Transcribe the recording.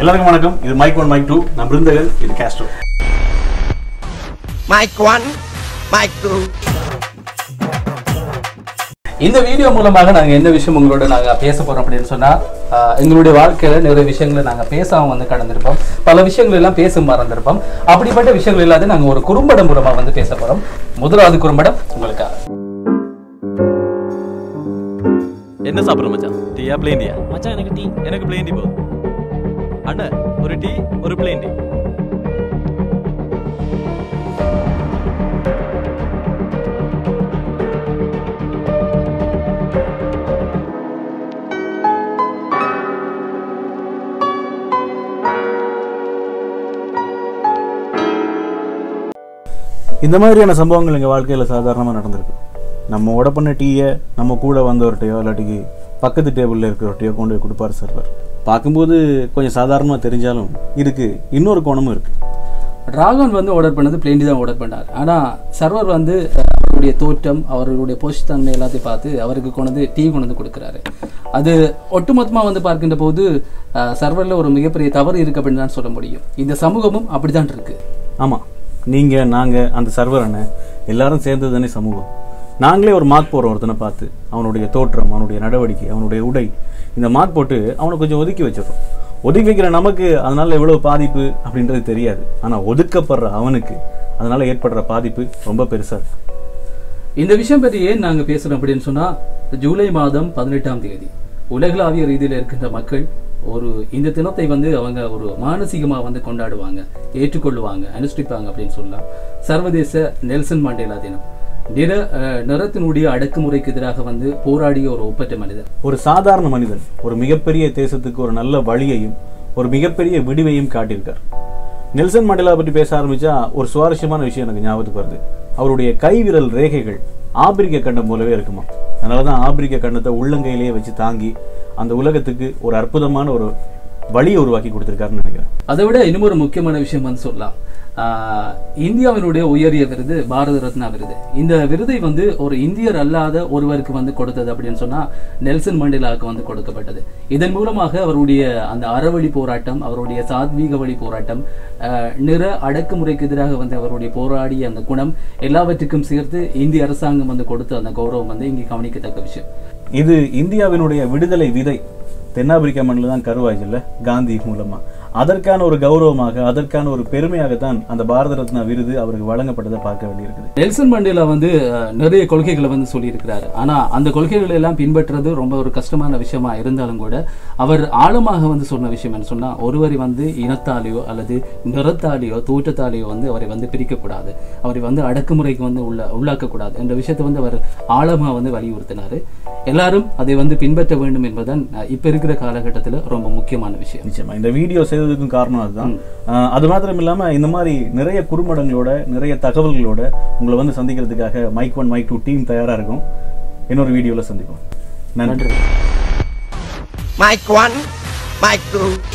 எல்லாருக்கும் வணக்கம் இது மைக் ஒன் மைக் டூ நான் பிருந்தகன் இது கேஸ்ட்ரோ Mic 1, Mic 2. இந்த வீடியோ மூலமாக நாங்க எந்த விஷயம் உங்களோட நாங்க பேச போறோம் அப்படின்னு சொன்னா ஆஹ், எங்களுடைய வாழ்க்கையில நிறைய விஷயங்களை நாங்க பேசாம வந்து கடந்திருப்போம் பல விஷயங்கள் எல்லாம் பேச மறந்திருப்போம் அப்படிப்பட்ட விஷயங்கள் இல்லாத நாங்க ஒரு குறும்படம் மூலமா வந்து பேச போறோம் முதலாவது குறும்படம் உங்களுக்காக என்ன சாப்பிட்ற மச்சான் டீயா பிளேன் டீயா மச்சான் எனக்கு டீ எனக்கு பிளேன் டீ போதும் அண்ணன் ஒரு டீ ஒரு பிளேன் டீ இந்த மாதிரியான சம்பவங்கள் எங்கள் வாழ்க்கையில் சாதாரணமாக நடந்திருக்கு நம்ம உட பண்ண டீயை நம்ம கூட வந்தவர்கிட்டயோ இல்லாட்டிக்கு பக்கத்து டேபிளில் இருக்கிறவர்கிட்டயோ கொண்டு போய் கொடுப்பார் சர்வர் பார்க்கும்போது கொஞ்சம் சாதாரணமாக தெரிஞ்சாலும் இதுக்கு இன்னொரு கோணமும் இருக்குது ராகவன் வந்து ஆர்டர் பண்ணது பிளேண்டி தான் ஆர்டர் பண்ணார் ஆனா சர்வர் வந்து அஹ், அவருடைய தோற்றம் அவர்களுடைய போஷத்தன்மை எல்லாத்தையும் பார்த்து அவருக்கு கொண்டு வந்து டீ கொண்டு வந்து கொடுக்குறாரு அது ஒட்டுமொத்தமா வந்து பார்க்கின்ற போது அஹ், சர்வர்ல ஒரு மிகப்பெரிய தவறு இருக்கு அப்படின்னு தான் சொல்ல முடியும் இந்த சமூகமும் அப்படிதான் இருக்கு ஆமாம் நீங்கள் நாங்கள் அந்த சர்வர் அண்ணன் எல்லாரும் சேர்ந்தது தானே சமூகம் நாங்களே ஒரு மார்க் போடுறோம் ஒருத்தனை பார்த்து அவனுடைய தோற்றம் அவனுடைய நடவடிக்கை அவனுடைய உடை இந்த மார்க் போட்டு அவனை கொஞ்சம் ஒதுக்கி வச்சிடறோம் ஒதுக்கி வைக்கிற நமக்கு அதனால எவ்வளவு பாதிப்பு அப்படின்றது தெரியாது ஆனால் ஒதுக்கப்படுற அவனுக்கு அதனால ஏற்படுற பாதிப்பு ரொம்ப பெருசா இருக்கு இந்த விஷயம் பற்றி ஏன் நாங்க பேசுறோம் அப்படின்னு சொன்னா ஜூலை மாதம் பதினெட்டாம் தேதி உலகளாவிய ரீதியில இருக்கின்ற மக்கள் ஒரு இந்த தினத்தை வந்து அவங்க ஒரு மானசீகமா வந்து கொண்டாடுவாங்க ஏற்றுக்கொள்ளுவாங்க அனுஷ்டிப்பாங்க அப்படின்னு சொல்லலாம் சர்வதேச நெல்சன் மாண்டேலா தினம் நிற அஹ், நிறத்தினுடைய அடக்குமுறைக்கு எதிராக வந்து போராடிய ஒரு ஒப்பற்ற மனிதர் ஒரு சாதாரண மனிதன் ஒரு மிகப்பெரிய தேசத்துக்கு ஒரு நல்ல வழியையும் ஒரு மிகப்பெரிய விடிவையும் காட்டியிருக்கார் நெல்சன் மண்டேலா பற்றி பேச ஆரம்பிச்சா ஒரு சுவாரஸ்யமான விஷயம் எனக்கு ஞாபகத்துக்கு வருது அவருடைய கைவிரல் ரேகைகள் ஆப்பிரிக்க கண்டம் போலவே இருக்குமா அதனாலதான் ஆப்பிரிக்க கண்டத்தை உள்ளங்கையிலேயே வச்சு தாங்கி அந்த உலகத்துக்கு ஒரு அற்புதமான ஒரு வழியை உருவாக்கி கொடுத்திருக்காருன்னு நினைக்கிறேன் அதை விட இன்னும் ஒரு முக்கியமான விஷயம் வந்து சொல்லலாம் ஆஹ் இந்தியாவினுடைய உயரிய விருது பாரத ரத்னா விருது இந்த விருதை வந்து ஒரு இந்தியர் அல்லாத ஒருவருக்கு வந்து கொடுத்தது அப்படின்னு சொன்னா நெல்சன் மண்டேலாவுக்கு வந்து கொடுக்கப்பட்டது இதன் மூலமாக அவருடைய அந்த அறவழி போராட்டம் அவருடைய சாத்வீக வழி போராட்டம் ஆஹ் நிற அடக்குமுறைக்கு எதிராக வந்து அவருடைய போராடிய அந்த குணம் எல்லாவற்றுக்கும் சேர்த்து இந்திய அரசாங்கம் வந்து கொடுத்த அந்த கௌரவம் வந்து இங்கே கவனிக்கத்தக்க விஷயம் இது இந்தியாவினுடைய விடுதலை விதை தென்னாப்பிரிக்கா மண்ணில் தான் கருவாய்ச்சுல்ல காந்தி மூலமா அதற்கான ஒரு கௌரவமாக அதற்கான ஒரு பெருமையாகத்தான் அந்த பாரத ரத்னா விருது அவருக்கு வழங்கப்பட்டதை பார்க்க வேண்டியிருக்குது நெல்சன் மண்டேலா வந்து அஹ், நிறைய கொள்கைகளை வந்து சொல்லியிருக்கிறாரு ஆனா அந்த கொள்கைகளை எல்லாம் பின்பற்றுறது ரொம்ப ஒரு கஷ்டமான விஷயமா இருந்தாலும் கூட அவர் ஆழமாக வந்து சொன்ன விஷயம் என்ன சொன்னா ஒருவரை வந்து இனத்தாலேயோ அல்லது நிறத்தாலேயோ தோற்றத்தாலேயோ வந்து அவரை வந்து பிரிக்கக்கூடாது அவரை வந்து அடக்குமுறைக்கு வந்து உள்ள உள்ளாக்கக்கூடாது என்ற விஷயத்தை வந்து அவர் ஆழமா வந்து வலியுறுத்தினாரு எல்லாரும் அதை வந்து பின்பற்ற வேண்டும் என்பதுதான் அஹ், இப்ப இருக்கிற காலகட்டத்துல ரொம்ப முக்கியமான விஷயம் நிச்சயமா இந்த வீடியோ செய்ததுக்கும் காரணம் அதுதான் ஆஹ் அது மாத்திரம் இல்லாம இந்த மாதிரி நிறைய குறும்படங்களோட நிறைய தகவல்களோட உங்களை வந்து சந்திக்கிறதுக்காக mic one mic two team தயாரா இருக்கும் இன்னொரு வீடியோல சந்திப்போம் நன்றி நன்றி Mic 1, Mic 2.